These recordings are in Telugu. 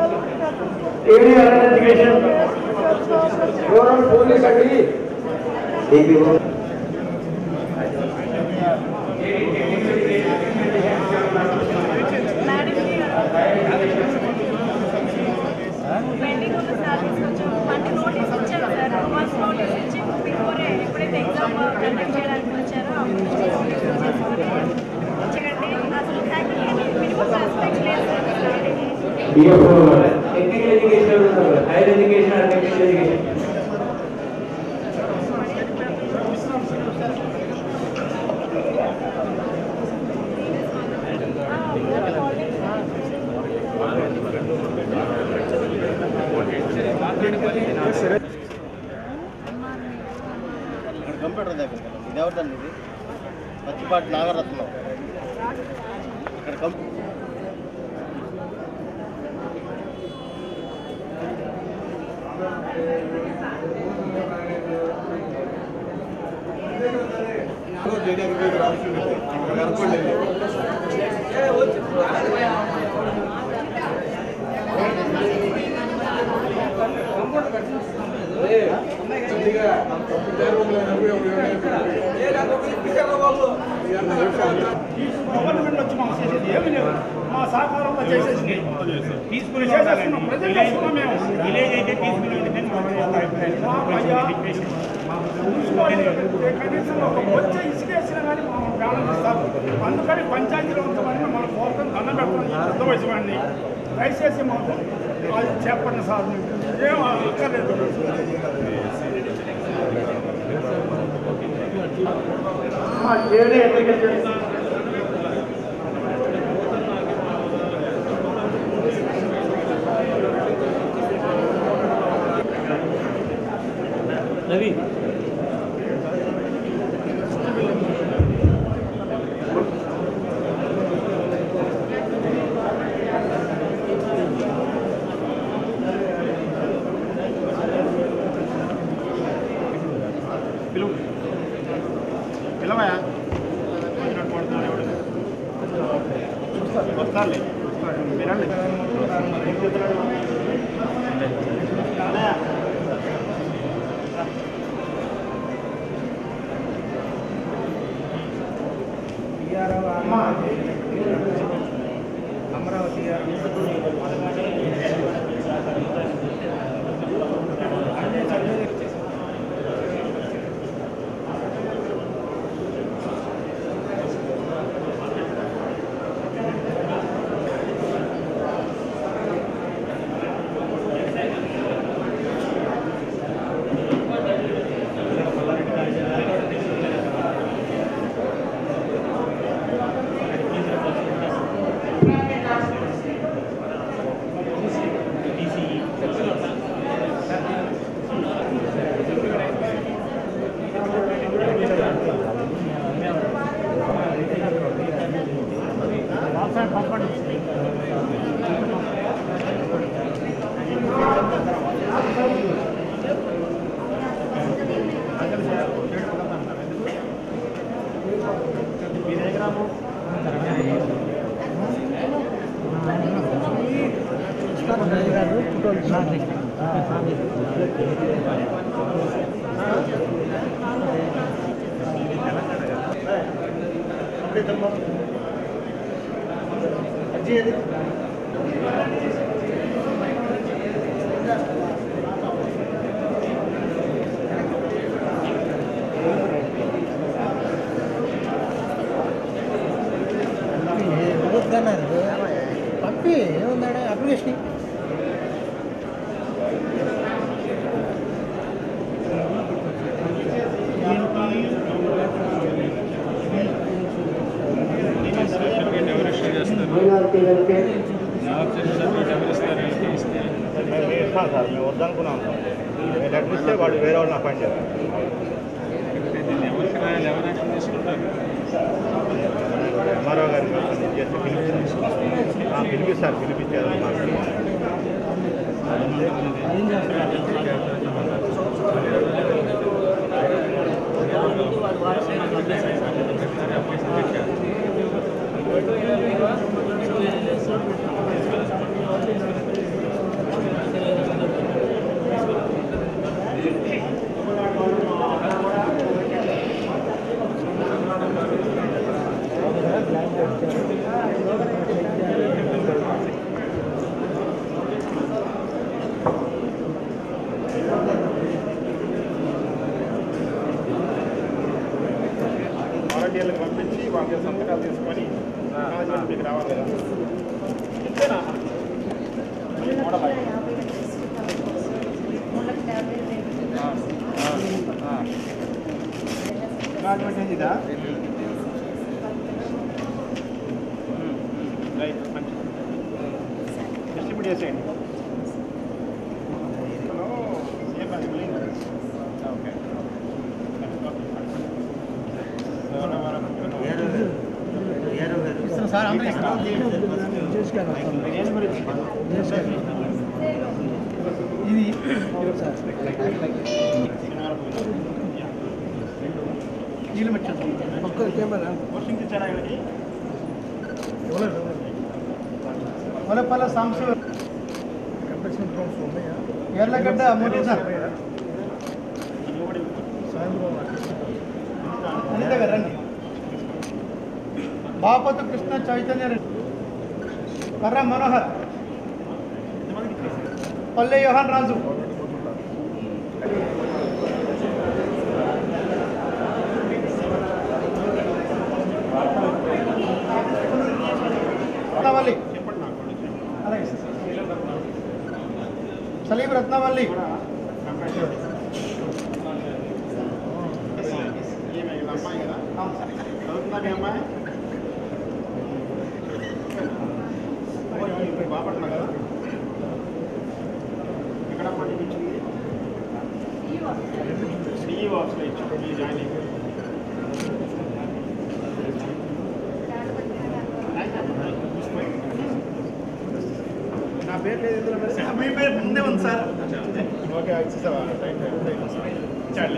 ఏరియా ఎడ్యుకేషన్ రూరల్ పోలీస్ అండి డిపిఓ పెండింగ్ ఉన్న సాలరీస్ కొంచెం అంటే నోటీస్ ఇచ్చారు సార్ టూ మంత్స్ నోటీస్ ఇచ్చి బిఫోరే ఎప్పుడైతే ఎగ్జామ్ కండక్ట్ చేయడానికి వచ్చారో అప్పుడు నుంచి నోటీస్ చేసుకుని చేయండి అసలు మినిమం రెస్పెక్ట్ లేదు సార్ సాలరీకి DFO technical education higher education and technical education ఇక్కడ కంప్యూటర్ దగ్గర ఇది ఎవరిదండి ఇది పచ్చిపాటి నాగరత్నం ఇక్కడ కంప్యూటర్ గవర్నమెంట్ వచ్చి మాకు చేసేది ఏమీ లేదు మా సహకారంలో చేసేసింది తీసుకుని చేసేస్తున్నాం ప్రజెంట్ చేస్తున్నాం మేము విలేజ్ అయితే తీసుకుని కనీసం ఒక వచ్చే ఇసుకేసినా కానీ మనం ప్రాణం ఇస్తారు అందుకని పంచాయతీలో ఉంచమని మన కోరుకొని దండం పెడుతున్నాం పెద్ద వయసు వాడిని దయచేసి మాకు అది చెప్పండి సార్ మీకు ఏం అక్కర్లేదు మా ఏడే అగ్రికల్చర్ రవి పిలువు పిలవయా వచ్చినట్టు పడుతున్నాడు ఎవడు వస్తారులే వినండి ఏం చెప్తున్నాడు అమ్మా అమరావతి పంపి ఏముందా అప్లికేషన్ మైనారిటీ వెల్ఫేర్ మేము ఇస్తాం సార్ మేము వద్దనుకున్నాం సార్ మేము లెటర్ ఇస్తే వాళ్ళు వేరే వాళ్ళని అపాయింట్ చేస్తారు ఎంఆర్ఓ గారు చేస్తే పిలిపిస్తారు పిలిపిస్తారు పిలిపించారు మాకు వాలంటీర్లకు పంపించి వాళ్ళ మీద సంతకాలు తీసుకొని రాజమండ్రి మీకు రావాలి కదా ఇంతేనా ఈ మోడల్ అది. రాజమండ్రి నుంచి ఇదా రైట్ మంచి డిస్ట్రిబ్యూట్ చేసేయండి హలో సేమ్ అది బిల్లింగ్ ఓకే సార్ అందరూ ఇస్తారు ఏం గురించి ఇది నీళ్ళు వచ్చాను ఒక్క కెమెరా పోస్టింగ్ ఇచ్చారా వీళ్ళకి వలపల్ల సాంశివ ఎర్లగడ్డ మోడీ సార్ అనిత గారు రండి బాపతు కృష్ణ చైతన్య రెడ్డి కర్ర మనోహర్ పల్లె యోహాన్ రాజు రత్నవల్లి చెప్పండి నాకు అలాగే సార్ సలీం రత్నవల్లి ఈమె వీళ్ళ అమ్మాయి కదా అవును సార్ చదువుతుందా మీ అమ్మాయి బాపట్ల కదా ఎక్కడ పండించింది సిఈ ఆఫీస్లో ఇచ్చాడు ఈ జాయినింగ్ నా పేరు లేదు ఇందులో మరి మీ పేరు ముందే ఉంది సార్ ఓకే ఇచ్చేసావా ఇచ్చాడులే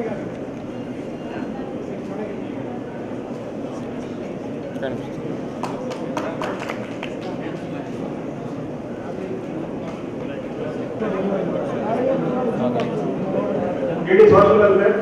It is social welfare.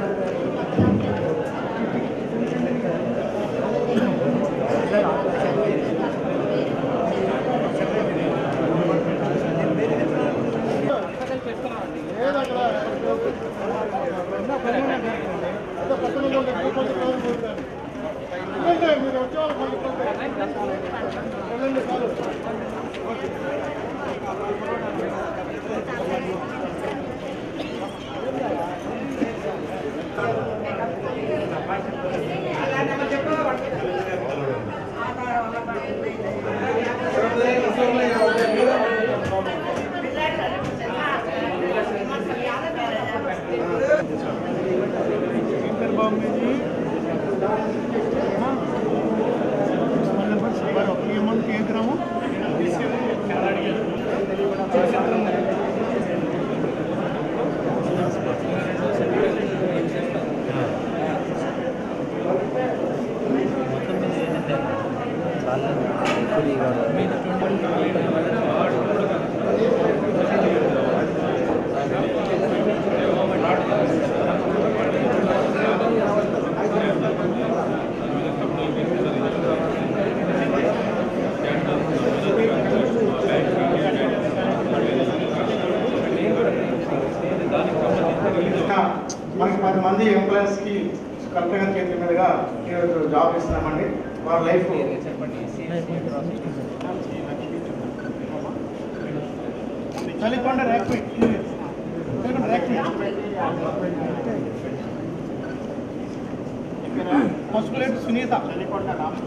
మనకి పది మంది ఎంప్లాయీస్కి కరెక్ట్గా చేతి మీదుగా ఈరోజు జాబ్ ఇస్తున్నామండి వారి లైఫ్ చలికొండ ర్యాక్వి చలికొండ ర్యాక్వి పసుపులేటి సునీత చలికొండ రామ్కి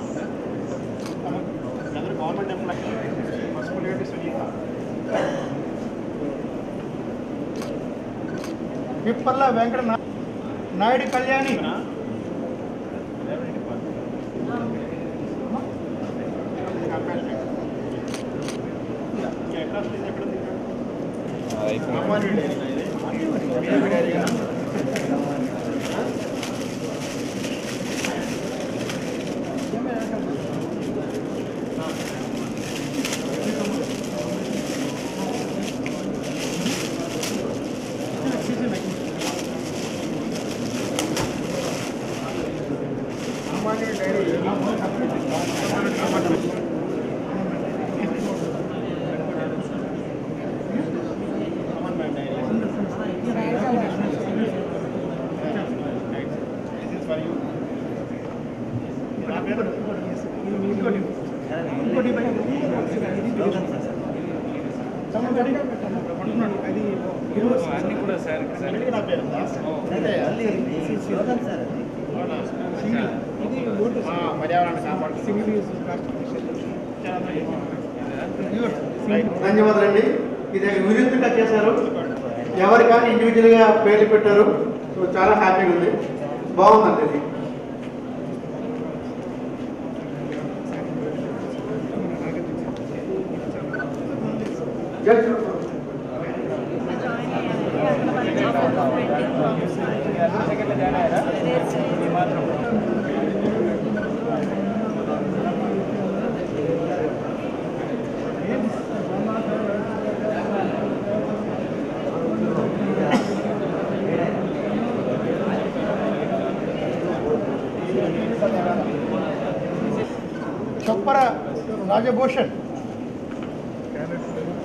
అందరూ గవర్నమెంట్ ఎంప్లాయీ పసుపులేటి సునీత విప్పర్ల వెంకట నా- నాయుడు కళ్యాణి ఇతనా? Revenue department. ఇది కంపారిటివ్. ఇంకా ఎక్కడ వస్తుంది? ఎక్కడ ఉంది ఇక్కడ? అమ్మాయి డైరీనా ఇది? బీజేపీ డైరీనా? అమ్మాయి diary Aman ma'am diary This is for you. అన్ని కూడా సార్ సార్ పర్యావరణ కాపాడు ధన్యవాదాలండి ఇది వినూత్నంగా చేశారు ఎవరు కానీ ఇండివిజువల్గా పేర్లు పెట్టారు సో చాలా హ్యాపీగా ఉంది బాగుందండి ఇది జస్ట్ జాయిన్ అయ్యారండి అంతమంది ట్వంటీ మాత్రం చొప్పర రాజభూషణ్